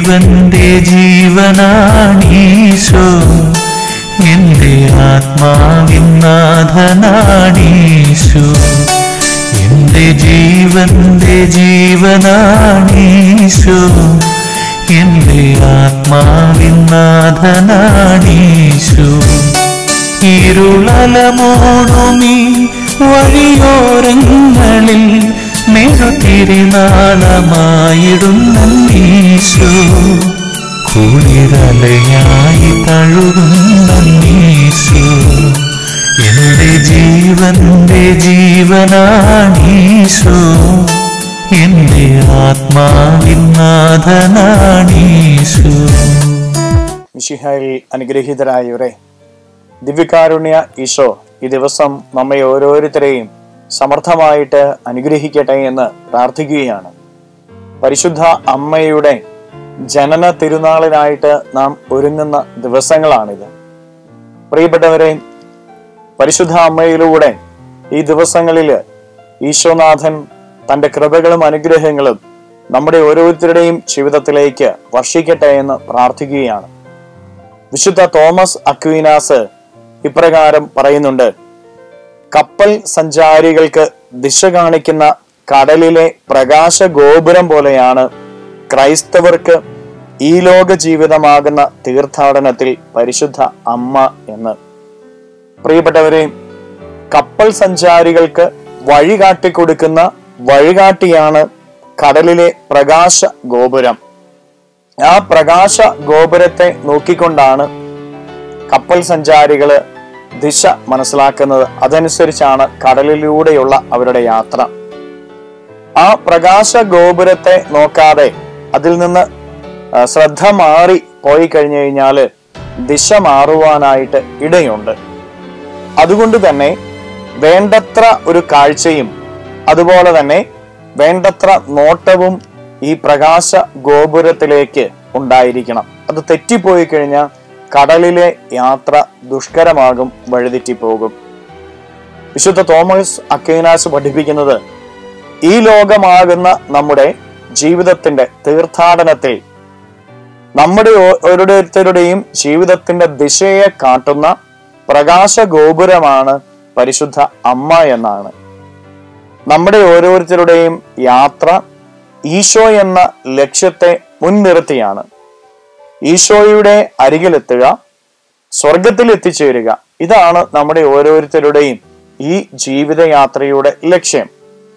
ജീവന്റെ ജീവനാണീശോ എന്റെ ആത്മാവിൻ നാഥനാണീശോ എന്റെ ജീവന്റെ ജീവനാണീശോ എന്റെ ആത്മാവിൻ നാഥനാണീശോ ഇരുളലമോണുമീ വഴിയോരങ്ങളിൽ മെഴുതിരിനാളമായിടുന്നീശോ കുളിരലയായി തഴുകുന്നീശോ എന്റെ ജീവന്റെ ജീവനാണീശോ എന്റെ ആത്മാവിൻ നാഥനാണീശോ മിഷിഹായിൽ അനുഗ്രഹീതരായവരെ ദിവ്യകാരുണ്യ ഈശോ ഈ ദിവസം നമ്മെ ഓരോരുത്തരെയും സമർത്ഥമായിട്ട് അനുഗ്രഹിക്കട്ടെ എന്ന് പ്രാർത്ഥിക്കുകയാണ് പരിശുദ്ധ അമ്മയുടെ ജനന തിരുനാളിനായിട്ട് നാം ഒരുങ്ങുന്ന ദിവസങ്ങളാണിത് പ്രിയപ്പെട്ടവരെ പരിശുദ്ധ അമ്മയിലൂടെ ഈ ദിവസങ്ങളിൽ ഈശോനാഥൻ തന്റെ കൃപകളും അനുഗ്രഹങ്ങളും നമ്മുടെ ഓരോരുത്തരുടെയും ജീവിതത്തിലേക്ക് വർഷിക്കട്ടെ എന്ന് പ്രാർത്ഥിക്കുകയാണ് വിശുദ്ധ തോമസ് അക്വീനാസ് ഇപ്രകാരം പറയുന്നുണ്ട് കപ്പൽ സഞ്ചാരികൾക്ക് ദിശ കാണിക്കുന്ന കടലിലെ പ്രകാശ ഗോപുരം പോലെയാണ് ക്രൈസ്തവർക്ക് ഈ ലോക ജീവിതമാകുന്ന തീർത്ഥാടനത്തിൽ പരിശുദ്ധ അമ്മ എന്ന് പ്രിയപ്പെട്ടവരെ കപ്പൽ സഞ്ചാരികൾക്ക് വഴി കാട്ടിക്കൊടുക്കുന്ന വഴികാട്ടിയാണ് കടലിലെ പ്രകാശ ഗോപുരം ആ പ്രകാശ ഗോപുരത്തെ നോക്കിക്കൊണ്ടാണ് കപ്പൽ സഞ്ചാരികള് ദിശ മനസ്സിലാക്കുന്നത് അതനുസരിച്ചാണ് കടലിലൂടെയുള്ള അവരുടെ യാത്ര ആ പ്രകാശ ഗോപുരത്തെ നോക്കാതെ അതിൽ നിന്ന് ആ, ശ്രദ്ധ മാറി പോയി കഴിഞ്ഞു കഴിഞ്ഞാല് ദിശ മാറുവാനായിട്ട് ഇടയുണ്ട് അതുകൊണ്ട് തന്നെ വേണ്ടത്ര ഒരു കാഴ്ചയും അതുപോലെ തന്നെ വേണ്ടത്ര നോട്ടവും ഈ പ്രകാശ ഗോപുരത്തിലേക്ക് ഉണ്ടായിരിക്കണം അത് തെറ്റിപ്പോയി കഴിഞ്ഞാൽ കടലിലെ യാത്ര ദുഷ്കരമാകും വഴിതെറ്റിപ്പോകും വിശുദ്ധ തോമസ് അക്കൈനാസ് പഠിപ്പിക്കുന്നത് ഈ ലോകമാകുന്ന നമ്മുടെ ജീവിതത്തിന്റെ തീർത്ഥാടനത്തിൽ നമ്മുടെ ഓ- ഓരോരുത്തരുടെയും ജീവിതത്തിന്റെ ദിശയെ കാട്ടുന്ന പ്രകാശ ഗോപുരമാണ് പരിശുദ്ധ അമ്മ എന്നാണ് നമ്മുടെ ഓരോരുത്തരുടെയും യാത്ര ഈശോ എന്ന ലക്ഷ്യത്തെ മുൻനിർത്തിയാണ് ഈശോയുടെ അരികിലെത്തുക സ്വർഗത്തിൽ എത്തിച്ചേരുക ഇതാണ് നമ്മുടെ ഓരോരുത്തരുടെയും ഈ ജീവിതയാത്രയുടെ ലക്ഷ്യം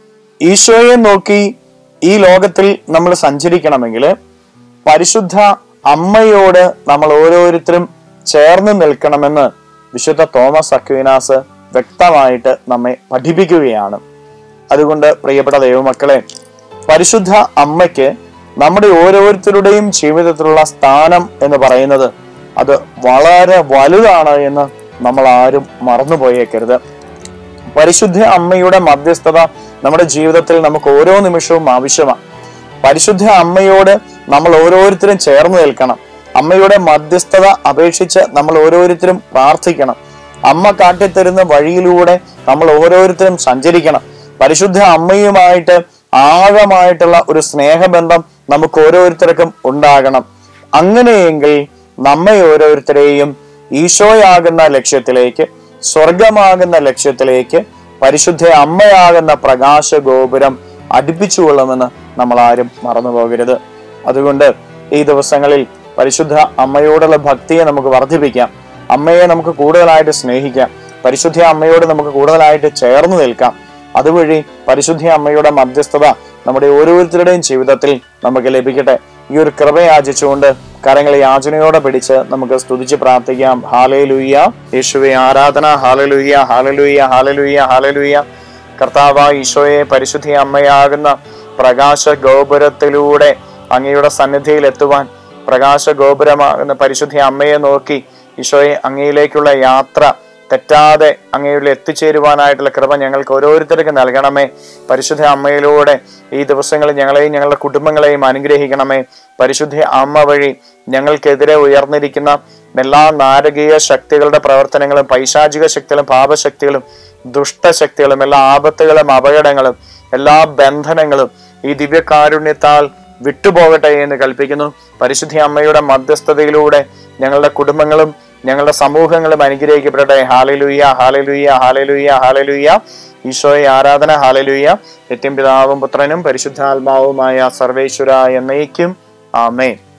ഈശോയെ നോക്കി ഈ ലോകത്തിൽ നമ്മൾ സഞ്ചരിക്കണമെങ്കിൽ പരിശുദ്ധ അമ്മയോട് നമ്മൾ ഓരോരുത്തരും ചേർന്ന് നിൽക്കണമെന്ന് വിശുദ്ധ തോമസ് അക്വീനാസ് വ്യക്തമായിട്ട് നമ്മെ പഠിപ്പിക്കുകയാണ് അതുകൊണ്ട് പ്രിയപ്പെട്ട ദൈവമക്കളെ പരിശുദ്ധ അമ്മയ്ക്ക് നമ്മുടെ ഓരോരുത്തരുടെയും ജീവിതത്തിലുള്ള സ്ഥാനം എന്ന് പറയുന്നത് അത് വളരെ വലുതാണ് എന്ന് നമ്മൾ ആരും മറന്നുപോയേക്കരുത് പരിശുദ്ധ അമ്മയുടെ മധ്യസ്ഥത നമ്മുടെ ജീവിതത്തിൽ നമുക്ക് ഓരോ നിമിഷവും ആവശ്യമാണ് പരിശുദ്ധ അമ്മയോട് നമ്മൾ ഓരോരുത്തരും ചേർന്ന് നിൽക്കണം അമ്മയുടെ മധ്യസ്ഥത അപേക്ഷിച്ച് നമ്മൾ ഓരോരുത്തരും പ്രാർത്ഥിക്കണം അമ്മ കാട്ടിത്തരുന്ന വഴിയിലൂടെ നമ്മൾ ഓരോരുത്തരും സഞ്ചരിക്കണം പരിശുദ്ധ അമ്മയുമായിട്ട് ആഴമായിട്ടുള്ള ഒരു സ്നേഹബന്ധം നമുക്ക് ഓരോരുത്തർക്കും ഉണ്ടാകണം അങ്ങനെയെങ്കിൽ നമ്മെ ഓരോരുത്തരെയും ഈശോയാകുന്ന ലക്ഷ്യത്തിലേക്ക് സ്വർഗമാകുന്ന ലക്ഷ്യത്തിലേക്ക് പരിശുദ്ധ അമ്മയാകുന്ന പ്രകാശ ഗോപുരം അടുപ്പിച്ചുകൊള്ളുമെന്ന് നമ്മൾ ആരും മറന്നു പോകരുത് അതുകൊണ്ട് ഈ ദിവസങ്ങളിൽ പരിശുദ്ധ അമ്മയോടുള്ള ഭക്തിയെ നമുക്ക് വർദ്ധിപ്പിക്കാം അമ്മയെ നമുക്ക് കൂടുതലായിട്ട് സ്നേഹിക്കാം പരിശുദ്ധ അമ്മയോട് നമുക്ക് കൂടുതലായിട്ട് ചേർന്ന് നിൽക്കാം അതുവഴി പരിശുദ്ധ അമ്മയുടെ മധ്യസ്ഥത നമ്മുടെ ഓരോരുത്തരുടെയും ജീവിതത്തിൽ നമുക്ക് ലഭിക്കട്ടെ ഈ ഒരു കൃപ യാചിച്ചുകൊണ്ട് കരങ്ങളെ യാചനയോടെ പിടിച്ച് നമുക്ക് സ്തുതിച്ച് പ്രാർത്ഥിക്കാം ഹാലേ ലുയ്യ യേശുവെ ആരാധന ഹാലലുയ്യ ഹാലലുയ്യ ഹാലലുയ്യ ഹാലലുയ്യ കർത്താവ ഈശോയെ പരിശുദ്ധ അമ്മയാകുന്ന പ്രകാശ ഗോപുരത്തിലൂടെ അങ്ങയുടെ സന്നിധിയിൽ എത്തുവാൻ പ്രകാശ ഗോപുരമാകുന്ന പരിശുദ്ധ അമ്മയെ നോക്കി ഈശോയെ അങ്ങയിലേക്കുള്ള യാത്ര തെറ്റാതെ അങ്ങയിൽ എത്തിച്ചേരുവാനായിട്ടുള്ള കൃപ ഞങ്ങൾക്ക് ഓരോരുത്തർക്കും നൽകണമേ പരിശുദ്ധ അമ്മയിലൂടെ ഈ ദിവസങ്ങളിൽ ഞങ്ങളെയും ഞങ്ങളുടെ കുടുംബങ്ങളെയും അനുഗ്രഹിക്കണമേ പരിശുദ്ധ അമ്മ വഴി ഞങ്ങൾക്കെതിരെ ഉയർന്നിരിക്കുന്ന എല്ലാ നാരകീയ ശക്തികളുടെ പ്രവർത്തനങ്ങളും പൈശാചിക ശക്തികളും പാപശക്തികളും ദുഷ്ടശക്തികളും എല്ലാ ആപത്തുകളും അപകടങ്ങളും എല്ലാ ബന്ധനങ്ങളും ഈ ദിവ്യകാരുണ്യത്താൽ വിട്ടുപോകട്ടെ എന്ന് കൽപ്പിക്കുന്നു പരിശുദ്ധ അമ്മയുടെ മധ്യസ്ഥതയിലൂടെ ഞങ്ങളുടെ കുടുംബങ്ങളും ഞങ്ങളുടെ സമൂഹങ്ങളും അനുഗ്രഹിക്കപ്പെടട്ടെ ഹാലലുയ്യ ഹാലലുയ്യ ഹാലലുയ്യ ഹാലലുയ്യ ഈശോയെ ആരാധന ഹാലലുയ്യ നിത്യം പിതാവും പുത്രനും പരിശുദ്ധാത്മാവുമായ സർവേശ്വര എന്നേക്കും ആമേൻ